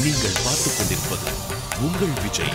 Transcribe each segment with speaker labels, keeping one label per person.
Speaker 1: நீங்கள் பார்த்துக் கொண்டிருப்பது உங்கள் விஜய்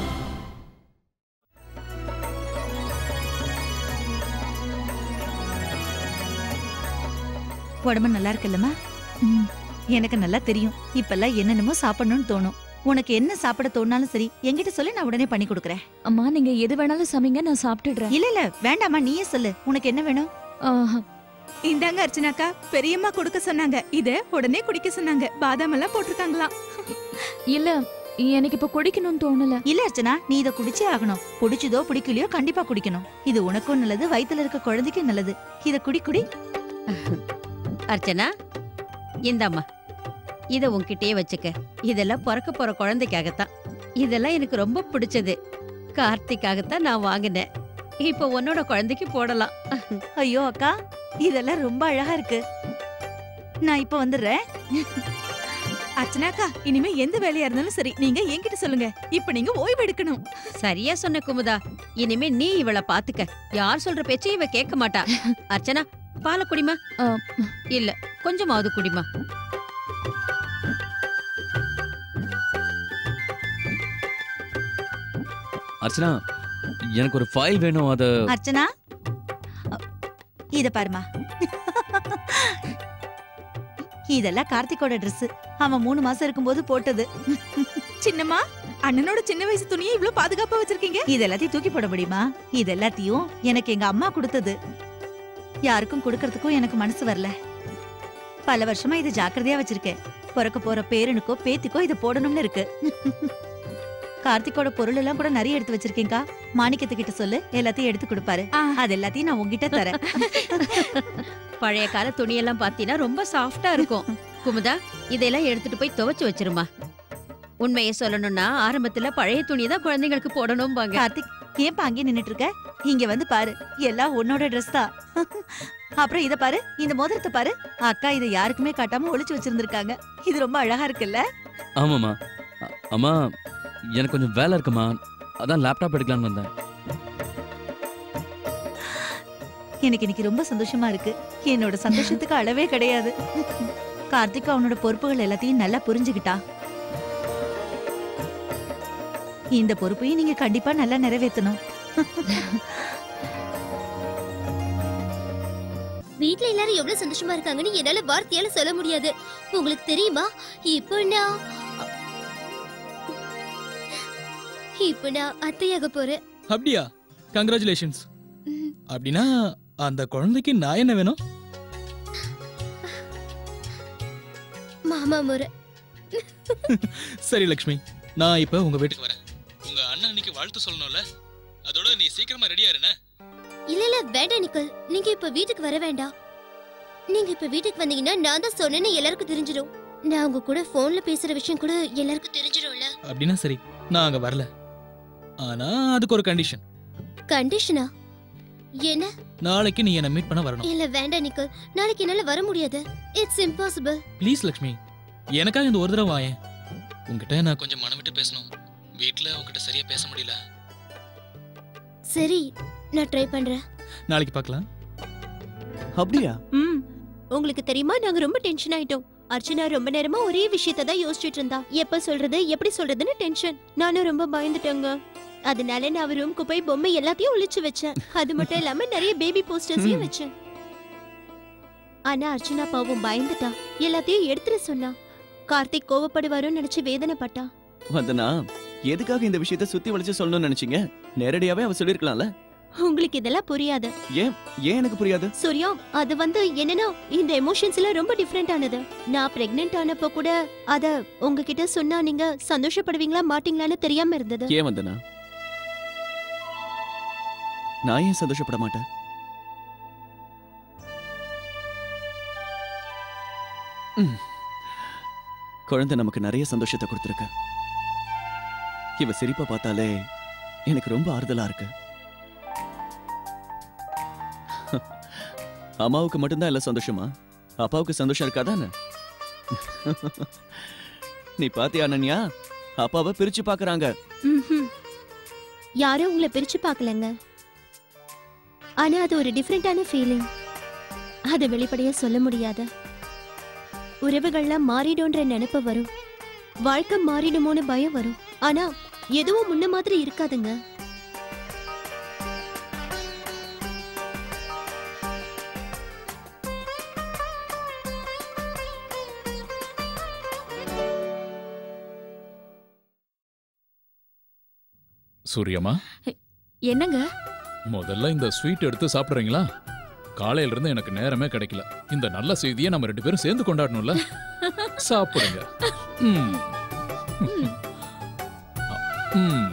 Speaker 2: உடம்பு நல்லா இருக்குல்லம்மா
Speaker 3: ம்.
Speaker 2: எனக்கு நல்லா தெரியும் இப்பெல்லாம் என்னென்னமோ சாப்பிடணும்னு தோணும் உனக்கு என்ன சாப்பிட தோணாலும் சரி என்கிட்ட சொல்லு நான் உடனே பண்ணி கொடுக்குறேன்
Speaker 3: அம்மா நீங்க எது வேணாலும் சமைங்க நான் சாப்பிட்டுடுறேன்
Speaker 2: இல்ல இல்ல வேண்டாம்மா நீயே சொல்லு உனக்கு என்ன வேணும்
Speaker 3: ஆஹா.
Speaker 4: இந்தாங்க அர்ச்சனாக்கா பெரியம்மா கொடுக்க சொன்னாங்க இத உடனே குடிக்க சொன்னாங்க பாதாம் எல்லாம் போட்டிருக்காங்களாம்
Speaker 3: இல்ல எனக்கு இப்ப குடிக்கணும்னு தோணல
Speaker 2: இல்ல அர்ச்சனா நீ இத குடிச்சே ஆகணும் பிடிச்சதோ பிடிக்கலையோ கண்டிப்பா குடிக்கணும் இது உனக்கும் நல்லது வயித்துல இருக்க குழந்தைக்கும் நல்லது இத குடி குடி
Speaker 5: அர்ச்சனா இந்தாம்மா இத உன்கிட்டயே வச்சுக்க இதெல்லாம் பிறக்க போற குழந்தைக்காகத்தான் இதெல்லாம் எனக்கு ரொம்ப பிடிச்சது கார்த்திக்காகத்தான் நான் வாங்கினேன் இப்ப உன்னோட குழந்தைக்கு போடலாம்
Speaker 2: ஐயோ அக்கா இதெல்லாம் ரொம்ப அழகா இருக்கு நான் இப்ப வந்துடுறேன்
Speaker 4: அர்ச்சனாக்கா இனிமே எந்த வேலையா இருந்தாலும் சரி நீங்க என்கிட்ட சொல்லுங்க இப்ப நீங்க ஓய்வு எடுக்கணும்
Speaker 5: சரியா சொன்ன குமுதா இனிமே நீ இவள பாத்துக்க யார் சொல்ற பேச்சையும் இவ கேட்க மாட்டா அர்ச்சனா பாலை குடிமா
Speaker 3: ஆ.
Speaker 5: இல்ல கொஞ்சமாவது குடிமா
Speaker 6: அர்ச்சனா எனக்கு ஒரு ஃபைல் வேணும் அத
Speaker 2: அர்ச்சனா அ, இத பாருமா இதெல்லாம் கார்த்திகோட Dress அவன் மூணு மாசம் இருக்கும்போது போட்டது
Speaker 4: சின்னம்மா அண்ணனோட சின்ன வயசு துணியை இவ்ளோ பாதுகாப்பா வச்சிருக்கீங்க
Speaker 2: இது எல்லாத்தையும் தூக்கி போட முடியுமா இது எல்லாத்தையும் எனக்கு எங்க அம்மா கொடுத்தது யாருக்கும் கொடுக்கறதுக்கும் எனக்கு மனசு வரல பல வருஷமா இது ஜாக்கிரதையா வச்சிருக்கேன் பிறக்க போற பேரனுக்கோ பேத்திக்கோ இதை போடணும்னு இருக்கு கார்த்திகோட பொருள் எல்லாம் கூட நிறைய எடுத்து வச்சிருக்கேன்க்கா மாணிக்கத்துக்கிட்ட சொல்லு எல்லாத்தையும் எடுத்து கொடுப்பாரு
Speaker 4: ஆ.
Speaker 2: அது எல்லாத்தையும் நான் உங்ககிட்ட தரேன்
Speaker 5: பழைய கால துணியெல்லாம் பாத்தீங்கன்னா ரொம்ப சாஃப்டா இருக்கும் குமுதா இதெல்லாம் எடுத்துட்டு போய் துவைச்சு வச்சிருமா உண்மையை சொல்லணும்னா ஆரம்பத்துல பழைய துணி தான் குழந்தைங்களுக்கு போடணும்பாங்க
Speaker 2: கார்த்திக் ஏன்பா அங்கே நின்னுட்டு இருக்க இங்க வந்து பாரு எல்லாம் உன்னோட ட்ரெஸ் தான் அப்புறம் இத பாரு இந்த மோதிரத்தை பாரு அக்கா இதை யாருக்குமே காட்டாம ஒளிச்சு வச்சிருந்திருக்காங்க இது ரொம்ப அழகா இருக்குல்ல
Speaker 6: ஆமாம்மா அ- அம்மா எனக்கு கொஞ்சம் வேலை இருக்குமா அதான் லேப்டாப் எடுக்கலாம்னு வந்தேன்
Speaker 2: எனக்கு இன்னைக்கு ரொம்ப சந்தோஷமா இருக்கு என்னோட சந்தோஷத்துக்கு அளவே கிடையாது கார்த்திக் அவனோட பொறுப்புகள் எல்லாத்தையும் நல்லா புரிஞ்சுக்கிட்டா இந்த பொறுப்பையும் நீங்க கண்டிப்பா நல்லா நிறைவேற்றணும்
Speaker 7: வீட்ல எல்லாரும் எவ்வளவு சந்தோஷமா இருக்காங்கன்னு என்னால வார்த்தையால சொல்ல முடியாது உங்களுக்கு தெரியுமா இப்போ நான் இப்போ நான் அத்தையாக போறேன்
Speaker 8: அப்படியா கங்க்ராச்சுலேஷன்ஸ்
Speaker 7: ம்,
Speaker 8: அப்படின்னா அந்த குழந்தைக்கு நான் என்ன வேணும்
Speaker 7: மாமா முறை
Speaker 8: சரி லக்ஷ்மி நான் இப்ப உங்க வீட்டுக்கு வரேன் உங்க அண்ணன் அன்னைக்கு வாழ்த்து சொல்லணும்ல அதோட நீ சீக்கிரமா ரெடியா இருன
Speaker 7: இல்ல இல்ல வேண்டாம் நிக்கல் நீங்க இப்ப வீட்டுக்கு வர வேண்டாம் நீங்க இப்ப வீட்டுக்கு வந்தீங்கன்னா நான் தான் சொன்னேன்னு எல்லாருக்கும் தெரிஞ்சிடும் நான் உங்க கூட போன்ல பேசுற விஷயம் கூட எல்லாருக்கும் தெரிஞ்சிடும்ல
Speaker 8: அப்படின்னா சரி நான் அங்க வரல ஆனா அதுக்கு ஒரு கண்டிஷன்
Speaker 7: கண்டிஷனா என்ன
Speaker 8: நாளைக்கு நீ என்ன மீட் பண்ண வரணும்
Speaker 7: இல்ல வேண்டாம் நிக்கல் நாளைக்கு என்னால வர முடியாது இட்ஸ் இம்பாசிபிள்
Speaker 8: ப்ளீஸ் லக்ஷ்மி எனக்காக இந்த ஒரு தடவை வாயேன் உங்ககிட்ட நான் கொஞ்சம் மனம் விட்டு பேசணும் வீட்ல உங்ககிட்ட சரியா பேச முடியல
Speaker 7: சரி நான் ட்ரை பண்றேன்
Speaker 8: நாளைக்கு பார்க்கலாம்
Speaker 6: அப்படியா
Speaker 7: ம் உங்களுக்கு தெரியுமா நாங்க ரொம்ப டென்ஷன் ஆயிட்டோம் அர்ச்சனா ரொம்ப நேரமா ஒரே விஷயத்தை தான் யோசிச்சுட்டு இருந்தா எப்ப சொல்றது எப்படி சொல்றதுன்னு டென்ஷன் நானும் ரொம்ப பயந்துட்டேங்க அதனால நான் அவ ரூம்க்கு போய் பொம்மை எல்லாத்தையும் ஒளிச்சு வச்சேன் அது மட்டும் இல்லாம நிறைய பேபி போஸ்டர்ஸையும் வச்சேன் ஆனா அர்ச்சனா பாவம் பயந்துட்டா எல்லாத்தையும் எடுத்துட சொன்னா கார்த்திக் கோவப்படுவாரோன்னு நினைச்சு வேதனைப்பட்டா
Speaker 9: வந்தனா எதுக்காக இந்த விஷயத்த சுத்தி வளைச்சு சொல்லணும்னு நினைச்சீங்க நேரடியாவே அவ சொல்லிருக்கலாம்ல
Speaker 7: உங்களுக்கு இதெல்லாம் புரியாது
Speaker 9: ஏன் எனக்கு புரியாது
Speaker 7: சூர்யா அது வந்து என்னன்னா இந்த எமோஷன்ஸ் எல்லாம் ரொம்ப டிஃப்ரெண்ட் ஆனது நான் பிரெக்னென்ட் ஆனப்ப கூட அத உங்ககிட்ட சொன்னா நீங்க சந்தோஷப்படுவீங்களா மாட்டீங்களான்னு தெரியாம இருந்தது
Speaker 9: ஏன் வந்தனா நான் ஏன் சந்தோஷப்பட மாட்டேன் ம். குழந்தை நமக்கு நிறைய சந்தோஷத்தை கொடுத்துருக்கு இவ சிரிப்பை பார்த்தாலே எனக்கு ரொம்ப ஆறுதலா இருக்கு அம்மாவுக்கு மட்டும்தான் எல்லாம் சந்தோஷமா அப்பாவுக்கு சந்தோஷம் இருக்காதானே நீ பாத்தியா அனன்யா அப்பாவை பிரிச்சு பாக்குறாங்க
Speaker 7: ம்ஹும். யாரும் உங்களை பிரிச்சு பார்க்கலங்க ஆனா அது ஒரு டிஃப்ரெண்டான ஃபீலிங் அதை வெளிப்படையா சொல்ல முடியாத உறவுகள்லாம் மாறிடும்ன்ற நினைப்பு வரும் வாழ்க்கை மாறிடுமோன்னு பயம் வரும் ஆனா எதுவும் முன்ன மாதிரி இருக்காதுங்க
Speaker 10: சூரியம்மா
Speaker 3: என்னங்க
Speaker 10: முதல்ல இந்த ஸ்வீட் எடுத்து சாப்பிடுறீங்களா காலையில இருந்து எனக்கு நேரமே கிடைக்கல இந்த நல்ல செய்தியை நம்ம ரெண்டு பேரும் சேர்ந்து கொண்டாடணும்ல சாப்பிடுங்க ம். ம்.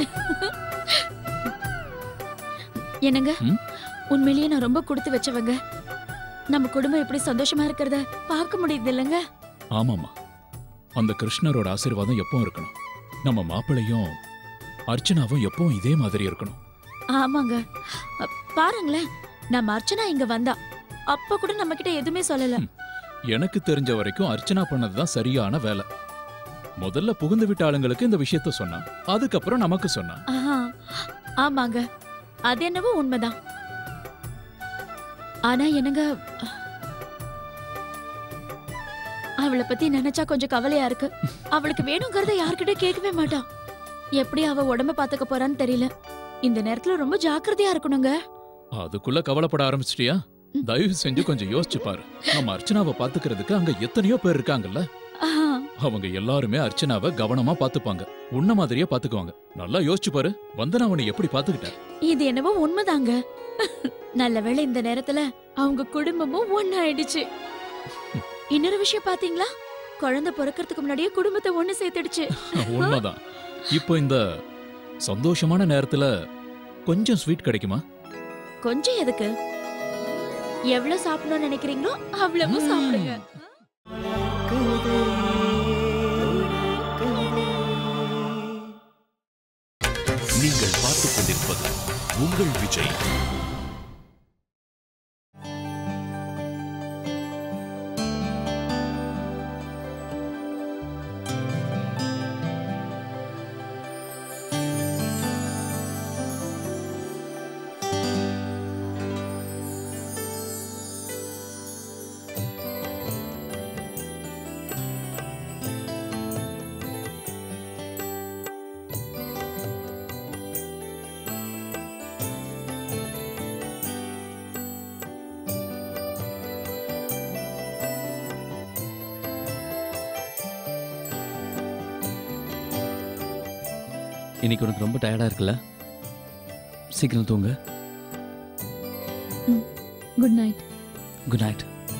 Speaker 3: என்னங்க
Speaker 10: ம்?
Speaker 3: உண்மையிலேயே நான் ரொம்ப கொடுத்து வச்சவங்க நம்ம குடும்பம் எப்படி சந்தோஷமா இருக்கிறத பார்க்க முடியுது இல்லைங்க
Speaker 10: ஆமாமா அந்த கிருஷ்ணரோட ஆசீர்வாதம் எப்பவும் இருக்கணும் நம்ம மாப்பிள்ளையும் அர்ச்சனாவும் எப்பவும் இதே மாதிரி இருக்கணும்
Speaker 3: ஆமாங்க அ, பாருங்களேன் நம்ம அர்ச்சனா இங்க வந்தா அப்ப கூட நம்ம கிட்ட எதுவுமே சொல்லல
Speaker 10: எனக்கு தெரிஞ்ச வரைக்கும் அர்ச்சனா பண்ணதுதான் சரியான வேலை முதல்ல புகுந்து விட்ட ஆளுங்களுக்கு இந்த விஷயத்த சொன்னான் அதுக்கப்புறம் நமக்கு சொன்னான்
Speaker 3: ஆஹா, ஆமாங்க அது என்னவோ உண்மைதான் ஆனா என்னங்க அவளை பத்தி நினைச்சா கொஞ்சம் கவலையா இருக்கு அவளுக்கு வேணுங்கிறத யார்கிட்ட கேட்கவே மாட்டா எப்படி அவ உடம்ப பாத்துக்க போறான்னு தெரியல இந்த நேரத்துல ரொம்ப ஜாக்கிரதையா இருக்கணுங்க
Speaker 10: அதுக்குள்ள கவலைப்பட ஆரம்பிச்சிட்டியா தயவு செஞ்சு கொஞ்சம் யோசிச்சு பாரு நம்ம அர்ச்சனாவை பாத்துக்கிறதுக்கு அங்க எத்தனையோ பேர் இருக்காங்கல்ல
Speaker 3: ஆஹா,
Speaker 10: அவங்க எல்லாருமே அர்ச்சனாவை கவனமா பாத்துப்பாங்க உன்ன மாதிரியே பாத்துக்குவாங்க நல்லா யோசிச்சு பாரு வந்தனா அவனை எப்படி பாத்துக்கிட்ட
Speaker 3: இது என்னவோ உண்மைதாங்க நல்ல வேளை இந்த நேரத்துல அவங்க குடும்பமும் ஒண்ணாயிடுச்சு இன்னொரு விஷயம் பாத்தீங்களா குழந்தை பிறக்கறதுக்கு முன்னாடியே குடும்பத்தை ஒண்ணு சேர்த்துடுச்சு
Speaker 10: உண்மைதான் இப்போ இந்த சந்தோஷமான நேரத்துல கொஞ்சம் ஸ்வீட் கிடைக்குமா
Speaker 3: கொஞ்சம் எதுக்கு எவ்வளவு சாப்பிடணும்னு நினைக்கிறீங்களோ அவ்வளவு சாப்பிடுங்க
Speaker 1: நீங்கள் பார்த்துக் கொண்டிருப்பது உங்கள் விஜய்
Speaker 6: இன்னைக்கு உனக்கு ரொம்ப டயர்டா இருக்குல்ல சீக்கிரம் தூங்க
Speaker 3: குட் நைட்
Speaker 6: குட் நைட்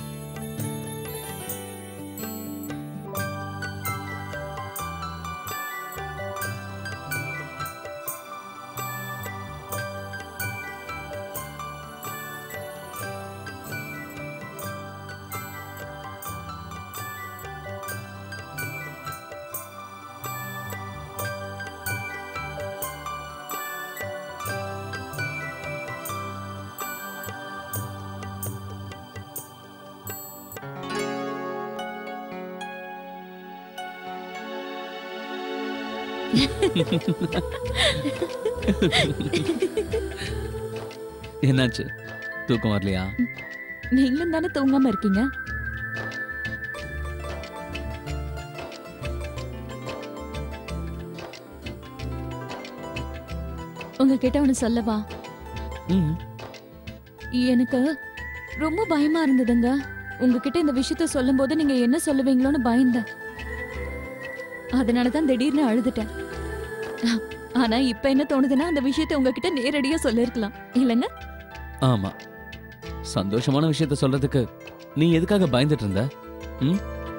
Speaker 6: என்னாச்சு தூக்கம் வரலையா
Speaker 3: நீங்களும் தானே தூங்காம இருக்கீங்க உங்ககிட்ட ஒண்ணு சொல்லவா
Speaker 6: ம்
Speaker 3: எனக்கு ரொம்ப பயமா இருந்ததுங்க உங்ககிட்ட இந்த விஷயத்த சொல்லும்போது நீங்க என்ன சொல்லுவீங்களோன்னு பயந்தேன் அதனால தான் திடீர்னு அழுதுட்டேன் ஆனா இப்ப என்ன தோணுதுன்னா அந்த விஷயத்த உங்ககிட்ட நேரடியா சொல்லிருக்கலாம் இல்லைங்க
Speaker 6: ஆமா சந்தோஷமான விஷயத்த சொல்றதுக்கு நீ எதுக்காக பயந்துட்டு இருந்த ம்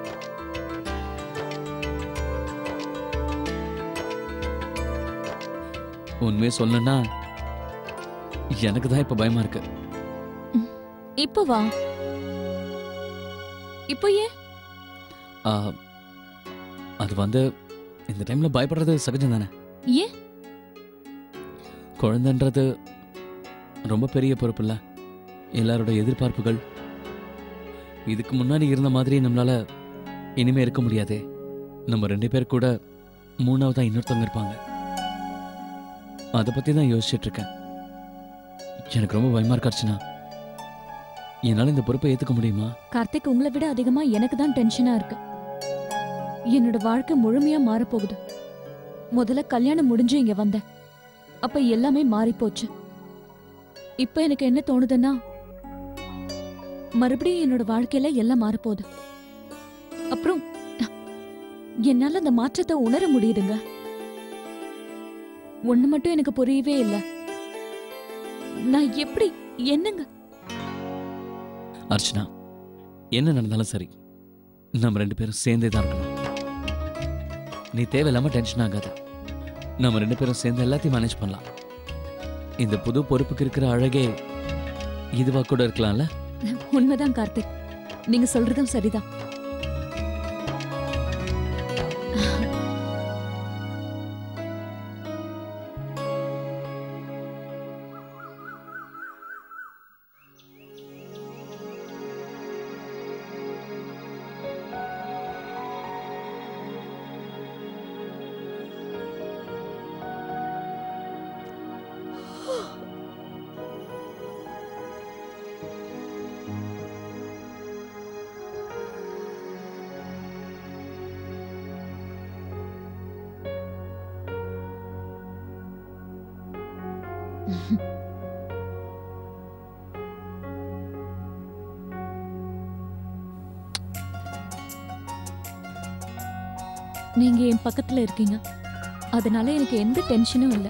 Speaker 6: உண்மையை சொல்லணும்னா எனக்கு தான் இப்ப பயமா இருக்கு
Speaker 3: இப்போ வா இப்போ ஏன்
Speaker 6: ஆ, அது வந்து இந்த டைம்ல பயப்படுறது சகஜம் தானே
Speaker 3: ஏன்
Speaker 6: குழந்தைன்றது ரொம்ப பெரிய பொறுப்பு இல்ல எல்லாரோட எதிர்பார்ப்புகள் இதுக்கு முன்னாடி இருந்த மாதிரி நம்மளால இனிமே இருக்க முடியாதே நம்ம ரெண்டு பேர் கூட மூணாவதா இன்னொருத்தவங்க இருப்பாங்க அதை பத்தி தான் யோசிச்சுட்டு இருக்கேன் எனக்கு ரொம்ப பயமா இருக்கு அர்ச்சனா என்னால இந்த பொறுப்பை ஏத்துக்க முடியுமா
Speaker 3: கார்த்திக் உங்களை விட அதிகமா எனக்கு தான் டென்ஷனா இருக்கு என்னோட வாழ்க்கை முழுமையா மாறப்போகுது முதல்ல கல்யாணம் முடிஞ்சு இங்க வந்தேன் அப்ப எல்லாமே மாறி போச்சு இப்ப எனக்கு என்ன தோணுதுன்னா மறுபடியும் என்னோட வாழ்க்கையில எல்லாம் மாறப்போகுது அப்புறம் என்னால அந்த மாற்றத்தை உணர முடியுதுங்க ஒண்ணு மட்டும் எனக்கு புரியவே இல்ல நான் எப்படி என்னங்க
Speaker 6: அர்ச்சனா என்ன நடந்தாலும் சரி நம்ம ரெண்டு பேரும் சேர்ந்தே தான் இருக்கணும் நீ தேவையில்லாம டென்ஷன் ஆகாத நம்ம ரெண்டு பேரும் சேர்ந்து எல்லாத்தையும் மேனேஜ் பண்ணலாம் இந்த புது பொறுப்புக்கு இருக்கிற அழகே இதுவா கூட இருக்கலாம்ல
Speaker 3: உண்மைதான் கார்த்திக் நீங்க சொல்றதும் சரிதான் நீங்க என் பக்கத்துல இருக்கீங்க அதனால எனக்கு எந்த டென்ஷனும் இல்லை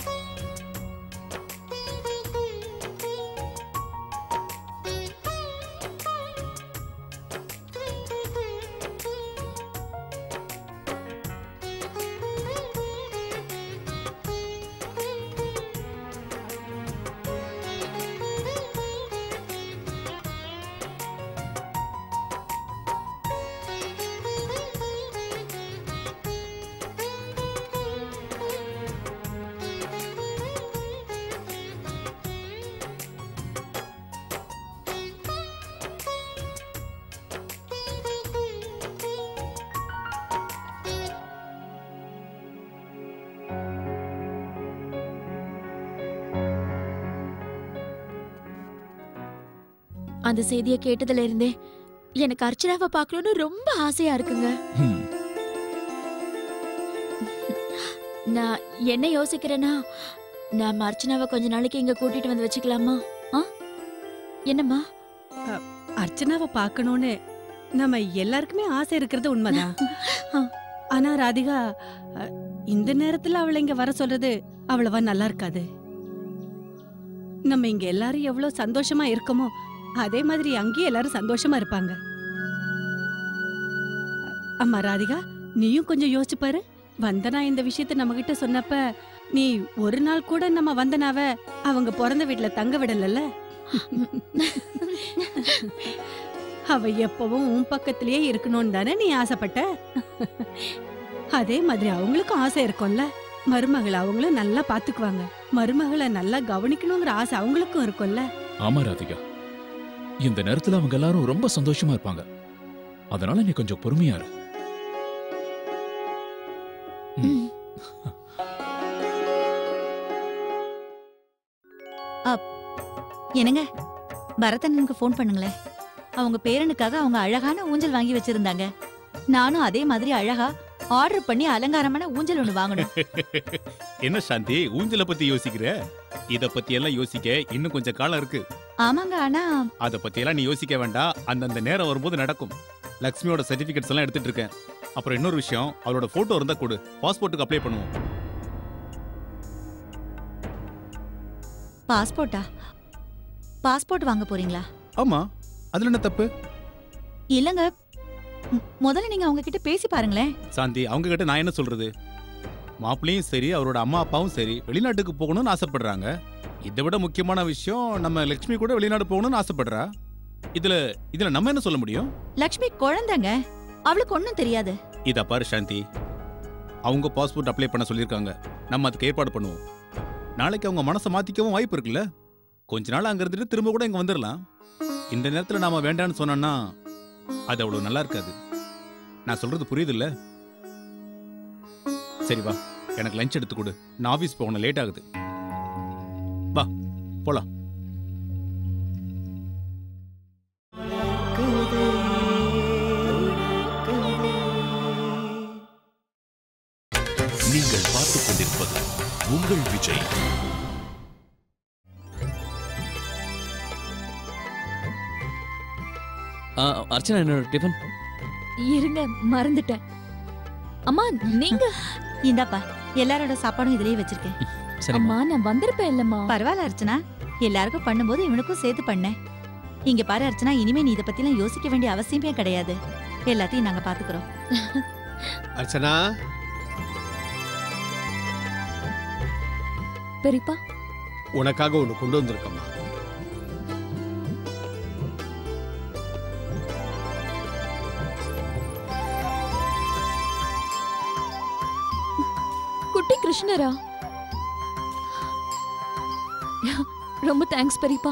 Speaker 11: அந்த செய்தியை கேட்டதுல இருந்தே எனக்கு அர்ச்சனாவை பார்க்கணும்னு ரொம்ப ஆசையா இருக்குங்க
Speaker 10: ஹம்.
Speaker 11: நான் என்ன யோசிக்கிறேன்னா நாம அர்ச்சனாவை கொஞ்ச நாளைக்கு இங்க கூட்டிட்டு வந்து வச்சுக்கலாமா ஆ என்னம்மா
Speaker 12: அர்ச்சனாவை பார்க்கணும்னு நம்ம எல்லாருக்குமே ஆசை இருக்கிறது உண்மைதான் ஆனா ராதிகா அ, இந்த நேரத்துல அவளை இங்க வர சொல்றது அவ்வளவா நல்லா இருக்காது நம்ம இங்க எல்லாரும் எவ்வளவு சந்தோஷமா இருக்கோமோ அதே மாதிரி அங்கேயும் எல்லாரும் சந்தோஷமா இருப்பாங்க அம்மா ராதிகா நீயும் கொஞ்சம் யோசிச்சு பாரு வந்தனா இந்த விஷயத்த நம்ம கிட்ட சொன்னப்ப நீ ஒரு நாள் கூட நம்ம வந்தனாவ அவங்க பிறந்த வீட்ல தங்க விடலல்ல அவ எப்பவும் உன் பக்கத்திலேயே இருக்கணும்னு தானே நீ ஆசைப்பட்ட அதே மாதிரி அவங்களுக்கும் ஆசை இருக்கும்ல மருமகளை அவங்களும் நல்லா பாத்துக்குவாங்க மருமகளை நல்லா கவனிக்கணுங்கிற ஆசை அவங்களுக்கும் இருக்கும்ல
Speaker 10: ஆமா ராதிகா இந்த நேரத்துல அவங்க எல்லாரும் ரொம்ப சந்தோஷமா இருப்பாங்க அதனால நீ கொஞ்சம் பொறுமையா இரு
Speaker 2: என்னங்க பரதனனுக்கு ஃபோன் பண்ணுங்களேன் அவங்க பேரனுக்காக அவங்க அழகான ஊஞ்சல் வாங்கி வச்சிருந்தாங்க நானும் அதே மாதிரி அழகா ஆர்டர் பண்ணி அலங்காரமான ஊஞ்சல் ஒண்ணு வாங்கணும்
Speaker 13: என்ன சாந்தி ஊஞ்சல பத்தி யோசிக்கிற இத பத்தி எல்லாம் யோசிக்க இன்னும் கொஞ்சம் காலம் இருக்கு
Speaker 2: ஆமாங்க ஆனா
Speaker 13: அத பத்தி எல்லாம் நீ யோசிக்க வேண்டாம் அந்தந்த நேரம் வரும்போது நடக்கும் லக்ஷ்மியோட சர்டிபிகேட்ஸ் எல்லாம் எடுத்துட்டு இருக்கேன் அப்புறம் இன்னொரு விஷயம் அவளோட போட்டோ இருந்தா கொடு பாஸ்போர்ட்டுக்கு அப்ளை பண்ணுவோம்
Speaker 2: பாஸ்போர்ட்டா பாஸ்போர்ட் வாங்க போறீங்களா
Speaker 13: ஆமா அதுல என்ன தப்பு
Speaker 2: இல்லங்க ம், முதல்ல நீங்க அவங்க கிட்ட பேசி பாருங்களேன்
Speaker 13: சாந்தி அவங்க கிட்ட நான் என்ன சொல்றது மாப்பிள்ளையும் சரி அவரோட அம்மா அப்பாவும் சரி வெளிநாட்டுக்கு போகணும்னு ஆசைப்படுறாங்க இதை விட முக்கியமான விஷயம் நம்ம லக்ஷ்மி கூட வெளிநாடு போகணும்னு ஆசைப்படுறா இதுல இதுல நம்ம என்ன சொல்ல முடியும்
Speaker 2: லக்ஷ்மி குழந்தைங்க அவளுக்கு ஒண்ணும் தெரியாது
Speaker 13: இத பாரு சாந்தி அவங்க பாஸ்போர்ட் அப்ளை பண்ண சொல்லியிருக்காங்க நம்ம அதுக்கு ஏற்பாடு பண்ணுவோம் நாளைக்கு அவங்க மனசை மாத்திக்கவும் வாய்ப்பு இருக்குல்ல கொஞ்ச நாள் அங்க இருந்துட்டு திரும்ப கூட இங்க வந்துடலாம் இந்த நேரத்துல நாம வேண்டாம்னு சொன்னோம்னா அது அவ்வளவு நல்லா இருக்காது நான் சொல்றது புரியுதுல்ல சரி வா எனக்கு லஞ்ச் எடுத்து கொடு நான் ஆபீஸ் போகணும் லேட் ஆகுது வா போலாம்
Speaker 1: நீங்கள் பார்த்துக் கொண்டிருப்பது உங்கள் விஜய்
Speaker 6: ஆ, அர்ச்சனா என்னோட டிஃபன்
Speaker 3: இருங்க மறந்துட்டேன் அம்மா நீங்க
Speaker 2: இந்தாப்பா எல்லாரோட சாப்பாடும் இதுலயே வச்சிருக்கேன்
Speaker 6: சரிம்மா
Speaker 3: அம்மா நான் வந்திருப்பேன் இல்லம்மா
Speaker 2: பரவாயில்ல அர்ச்சனா எல்லாருக்கும் பண்ணும்போது இவனுக்கும் சேர்த்து பண்ணேன் இங்க பாரு அர்ச்சனா இனிமே நீ இத பத்திலாம் யோசிக்க வேண்டிய அவசியமே கிடையாது எல்லாத்தையும் நாங்க பாத்துக்கிறோம்
Speaker 14: அர்ச்சனா
Speaker 3: பெரியப்பா
Speaker 14: உனக்காக ஒன்று கொண்டு வந்திருக்கம்மா
Speaker 3: குட்டி கிருஷ்ணரா ரொம்ப தேங்க்ஸ் பெரியப்பா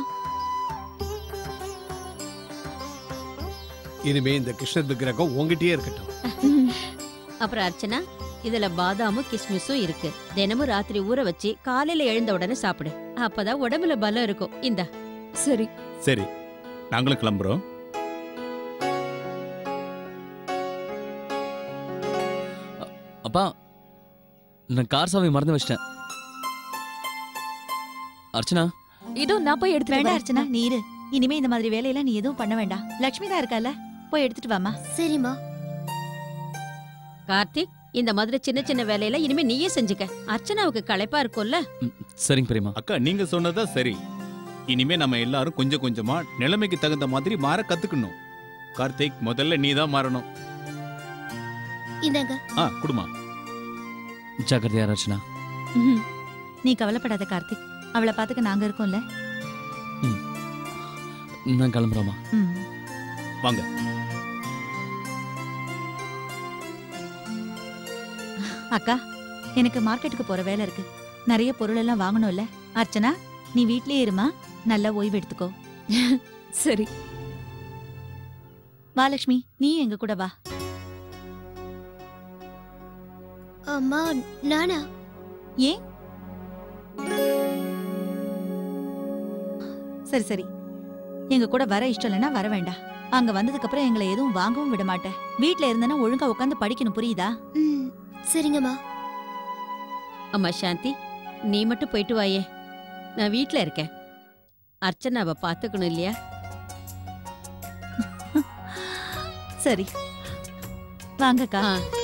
Speaker 14: இனிமே இந்த கிருஷ்ணர் விக்கிரகம் உங்ககிட்டயே இருக்கட்டும்
Speaker 5: அப்புறம் அர்ச்சனா இதுல பாதாமும் கிஸ்மிஸும் இருக்கு தினமும் ராத்திரி ஊற வச்சு காலையில எழுந்த உடனே சாப்பிடு அப்பதான் உடம்புல பலம் இருக்கும் இந்தா
Speaker 3: சரி
Speaker 13: சரி நாங்களும் கிளம்புறோம்
Speaker 6: அப்பா நான் கார் சாவி மறந்து வச்சிட்டேன் அர்ச்சனா
Speaker 3: இதோ நான் போய் எடுத்துட்டு
Speaker 2: வேண்டாம்
Speaker 3: வரேன்.
Speaker 2: அர்ச்சனா நீ இரு இனிமே இந்த மாதிரி வேலையெல்லாம் நீ எதுவும் பண்ண வேண்டாம் லக்ஷ்மி தான் இருக்கால போய் எடுத்துட்டு வாமா
Speaker 7: சரிம்மா
Speaker 5: கார்த்திக் இந்த மாதிரி சின்ன சின்ன வேலையில இனிமே நீயே செஞ்சுக்க அர்ச்சனாவுக்கு களைப்பா இருக்கும்ல
Speaker 6: சரிங்க பெரியம்மா
Speaker 13: அக்கா நீங்க சொன்னதா சரி இனிமே நம்ம எல்லாரும் கொஞ்சம் கொஞ்சமா நிலைமைக்கு தகுந்த மாதிரி மாற கத்துக்கணும் கார்த்திக் முதல்ல நீ தான் மாறணும்
Speaker 7: இந்தாங்க
Speaker 13: ஆ குடுமா
Speaker 6: ஜாக்கிரதையா இரு, அர்ச்சனா
Speaker 3: ம்ஹும்.
Speaker 2: நீ கவலைப்படாத கார்த்திக் அவளை பாத்துக்க நாங்க இருக்கோம்ல
Speaker 6: நான் கிளம்புறோமா
Speaker 2: ம்
Speaker 13: வாங்க
Speaker 2: அக்கா எனக்கு மார்க்கெட்டுக்கு போற வேலை இருக்கு நிறைய பொருள் எல்லாம் வாங்கணும்ல அர்ச்சனா நீ வீட்லயே இருமா நல்லா ஓய்வு எடுத்துக்கோ
Speaker 3: சரி
Speaker 2: வா லக்ஷ்மி நீ எங்க கூட வா
Speaker 7: அம்மா நானா
Speaker 2: ஏன் சரி சரி எங்க கூட வர இஷ்டம் இல்லைன்னா வர வேண்டாம் அங்க வந்ததுக்கு அப்புறம் எங்களை எதுவும் வாங்கவும் விட மாட்டேன் வீட்ல இருந்தேன்னா ஒழுங்கா உட்காந்து படிக்கணும் புரியுதா
Speaker 7: ம் சரிங்கம்மா
Speaker 5: அம்மா சாந்தி நீ மட்டும் போயிட்டு வாயே நான் வீட்ல இருக்கேன் அர்ச்சனாவை பாத்துக்கணும் இல்லையா
Speaker 2: சரி வாங்கக்கா
Speaker 5: ஆ